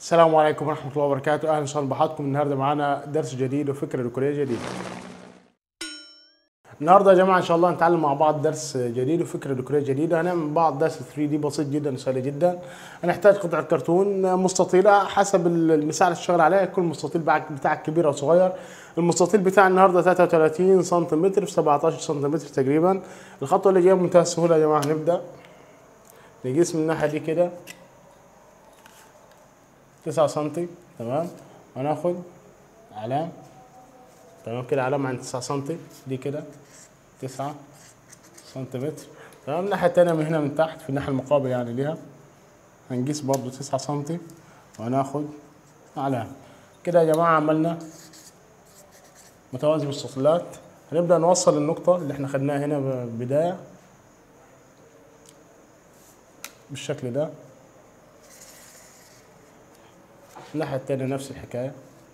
السلام عليكم ورحمة الله وبركاته أهلا وسهلا بحضراتكم النهاردة معانا درس جديد وفكرة ديكورية جديدة النهارده يا جماعة إن شاء الله هنتعلم مع بعض درس جديد وفكرة ديكورية جديدة هنعمل مع بعض درس 3 دي بسيط جدا وسهل جدا هنحتاج قطعة كرتون مستطيلة حسب المساحة اللي تشتغل عليها يكون المستطيل بتاعك بتاعك كبير أو صغير المستطيل بتاع النهارده 33 سم في 17 سم تقريبا الخطوة اللي جاية بمنتهى السهولة يا جماعة هنبدأ نقيس من الناحية دي كده تسعة سنتي تمام هناخد علامة تمام كده علامة عند تسعة سنتي دي كده تسعة سنتيمتر تمام الناحية التانية من هنا من تحت في الناحية المقابلة يعني ليها هنقيس برضو تسعة سنتي وهناخد علامة كده يا جماعة عملنا متوازي مستطيلات هنبدأ نوصل النقطة اللي احنا خدناها هنا بداية بالشكل ده الناحية التانية نفس الحكاية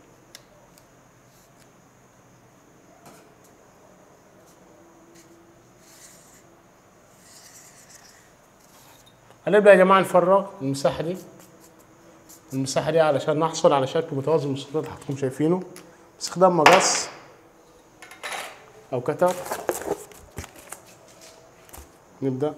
هنبدأ يا جماعة نفرغ المساحة دي المساحة دي علشان نحصل على شكل متوازي مستطيل اللي حضراتكم شايفينه باستخدام مقص أو كتر نبدأ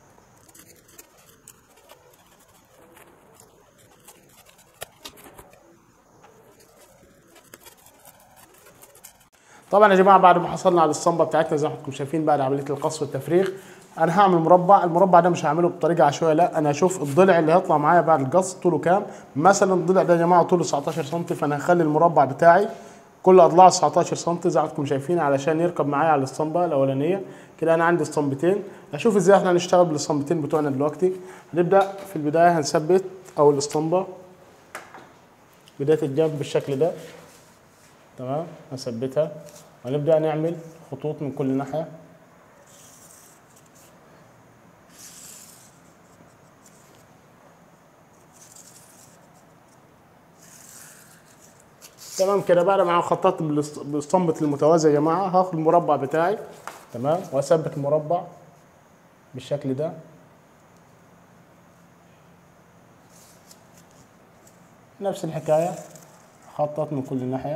طبعا يا جماعه بعد ما حصلنا على الصنبه بتاعتنا زي ما حضراتكم شايفين بعد عمليه القص والتفريغ انا هعمل مربع المربع ده مش هعمله بطريقه عشوائيه لا انا هشوف الضلع اللي هيطلع معايا بعد القص طوله كام مثلا الضلع ده يا جماعه طوله 19 سم فانا هخلي المربع بتاعي كل اضلاع 19 سم زي ما حضراتكم شايفين علشان يركب معايا على الصنبه الاولانيه كده انا عندي الصنبتين هشوف ازاي احنا هنشتغل بالصنبتين بتوعنا دلوقتي هنبدا في البدايه هنثبت اول الصنبه بدايه الجنب بالشكل ده تمام هثبتها ونبدأ نعمل خطوط من كل ناحية تمام كده بعد ما خططت بالصنبة المتوازي يا جماعة هاخد المربع بتاعي تمام واثبت المربع بالشكل ده نفس الحكاية خطط من كل ناحية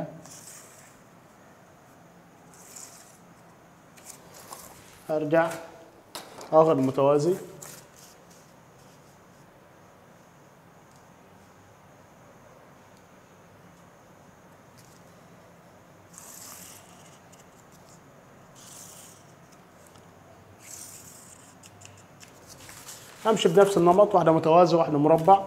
ارجع اخر المتوازي امشي بنفس النمط واحده متوازي واحده مربع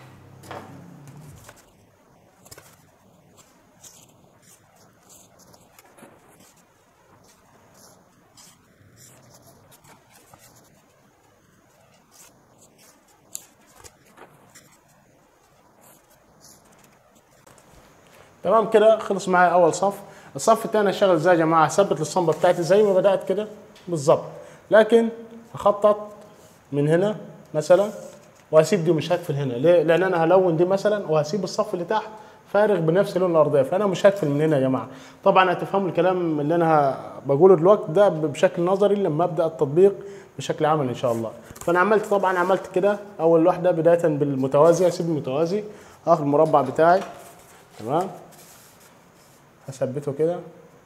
تمام كده خلص معايا اول صف الصف الثاني اشتغل ازاي يا جماعه اثبت الصنبه بتاعتي زي ما بدات كده بالظبط لكن هخطط من هنا مثلا وهسيب دي مش هقفل هنا ليه لان انا هلون دي مثلا وهسيب الصف اللي تحت فارغ بنفس لون الارضيه فانا مش هقفل من هنا يا جماعه طبعا هتفهموا الكلام اللي انا بقوله دلوقتي ده بشكل نظري لما ابدا التطبيق بشكل عملي ان شاء الله فانا عملت طبعا عملت كده اول واحده بدايه بالمتوازي هسيب المتوازي هاخد المربع بتاعي تمام هثبته كده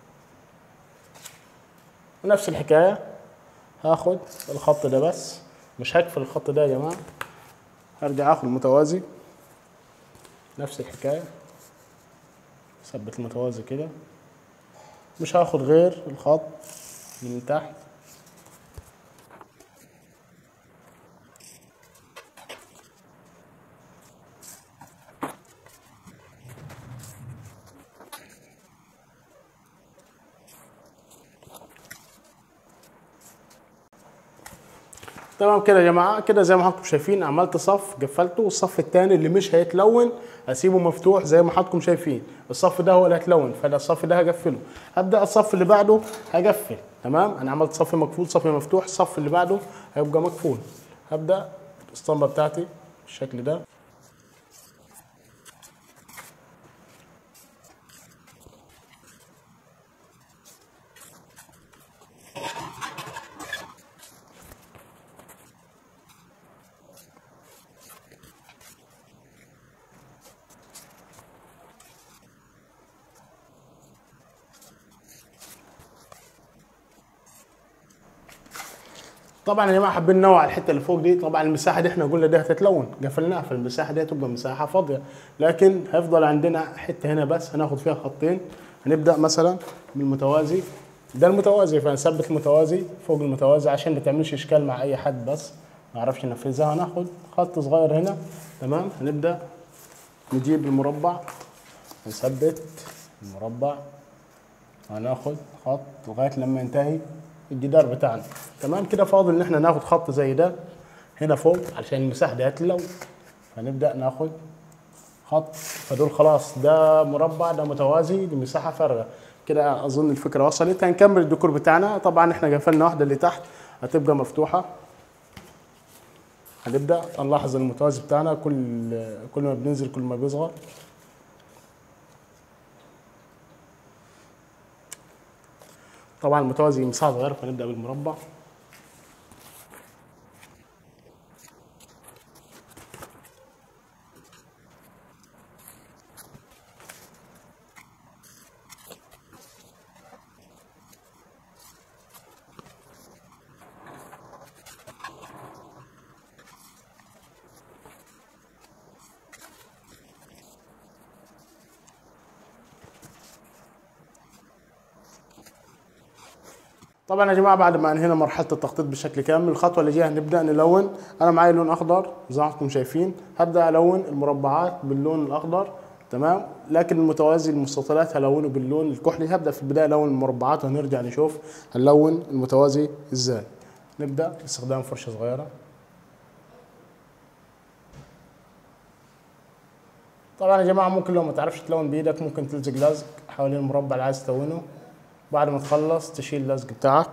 ونفس الحكاية هاخد الخط ده بس مش هقفل الخط ده يا جماعة هرجع اخد المتوازي نفس الحكاية ثبت المتوازي كده مش هاخد غير الخط من تحت تمام كده يا جماعه كده زي ما حضراتكم شايفين عملت صف قفلته والصف الثاني اللي مش هيتلون هسيبه مفتوح زي ما حضراتكم شايفين الصف ده هو اللي هيتلون فده الصف ده هقفله هبدا الصف اللي بعده هقفل تمام انا عملت صف مقفول صف مفتوح الصف اللي بعده هيبقى مقفول هبدا الاسطمبه بتاعتي بالشكل ده طبعا يا جماعه حابين ننوع الحته اللي فوق دي طبعا المساحه دي احنا قلنا دي هتتلون قفلناها فالمساحه دي هتبقى مساحه فاضيه لكن هيفضل عندنا حته هنا بس هناخد فيها خطين هنبدا مثلا بالمتوازي ده المتوازي فنثبت المتوازي فوق المتوازي عشان ما تعملش اشكال مع اي حد بس ما يعرفش ينفذها هناخد خط صغير هنا تمام هنبدا نجيب المربع نثبت المربع هناخد خط لغايه لما ينتهي الجدار بتاعنا تمام كده فاضل ان احنا ناخد خط زي ده هنا فوق عشان المساحه دي هتلو هنبدا ناخد خط فدول خلاص ده مربع ده متوازي دي مساحه فارغه كده اظن الفكره وصلت هنكمل الديكور بتاعنا طبعا احنا قفلنا واحده اللي تحت هتبقى مفتوحه هنبدا نلاحظ المتوازي بتاعنا كل كل ما بننزل كل ما بيصغر طبعا المتوازي مساحه صغيره فنبدا بالمربع طبعا يا جماعه بعد ما انهينا مرحله التخطيط بشكل كامل الخطوه اللي جايه هنبدا نلون انا معايا لون اخضر زي ما انتم شايفين هبدا الون المربعات باللون الاخضر تمام لكن المتوازي المستطيلات هلونه باللون الكحلي هبدا في البدايه الون المربعات وهنرجع نشوف هنلون المتوازي ازاي نبدا باستخدام فرشه صغيره طبعا يا جماعه ممكن لو ما تعرفش تلون بايدك ممكن تلزق لزق حوالين المربع اللي عايز تلونه بعد ما تخلص تشيل اللزق بتاعك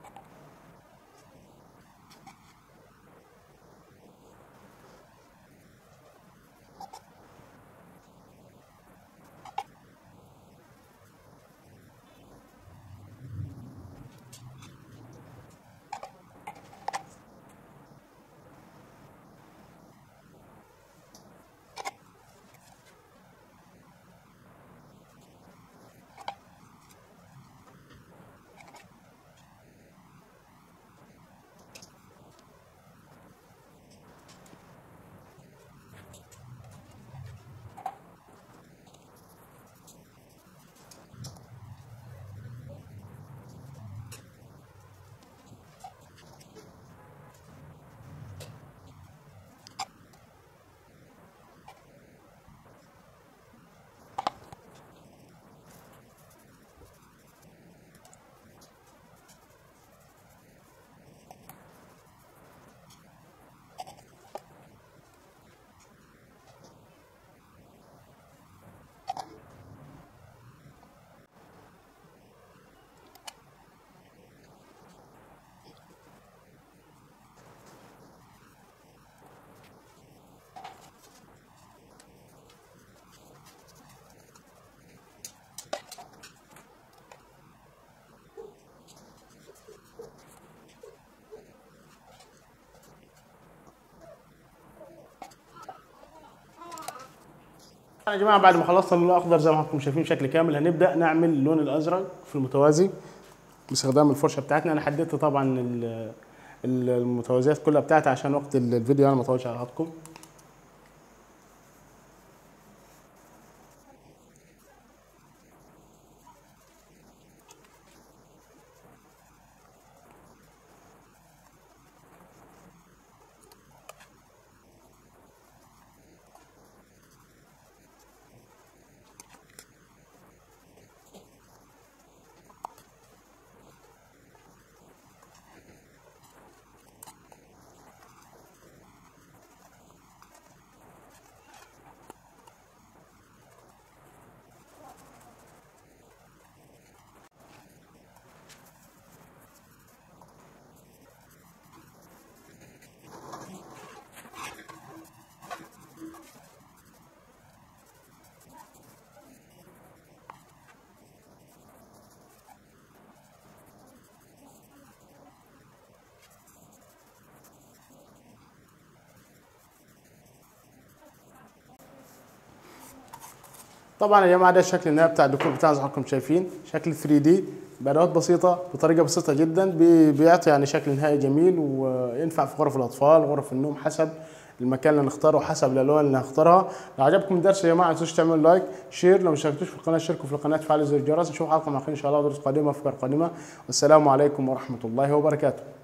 يا جماعه بعد ما خلصنا اللون الاخضر زي ما انتم شايفين بشكل كامل هنبدا نعمل اللون الازرق في المتوازي باستخدام الفرشه بتاعتنا انا حددت طبعا ال- ال- المتوازيات كلها بتاعتي عشان وقت ال- الفيديو انا ما اطولش على حضراتكم طبعا يا جماعه ده الشكل النهائي بتاع الديكور بتاعنا زي ما حضراتكم شايفين شكل 3 دي بادوات بسيطه بطريقه بسيطه جدا بي- بيعطي يعني شكل نهائي جميل وينفع في غرف الاطفال غرف النوم حسب المكان اللي نختاره حسب الالوان اللي هنختارها لو عجبكم الدرس يا جماعه ما تنسوش تعملوا لايك شير لو ما اشتركتوش في القناه اشتركوا في القناه فعلوا زر الجرس نشوف حلقه مع ان شاء الله دروس قادمه افكار قادمه والسلام عليكم ورحمه الله وبركاته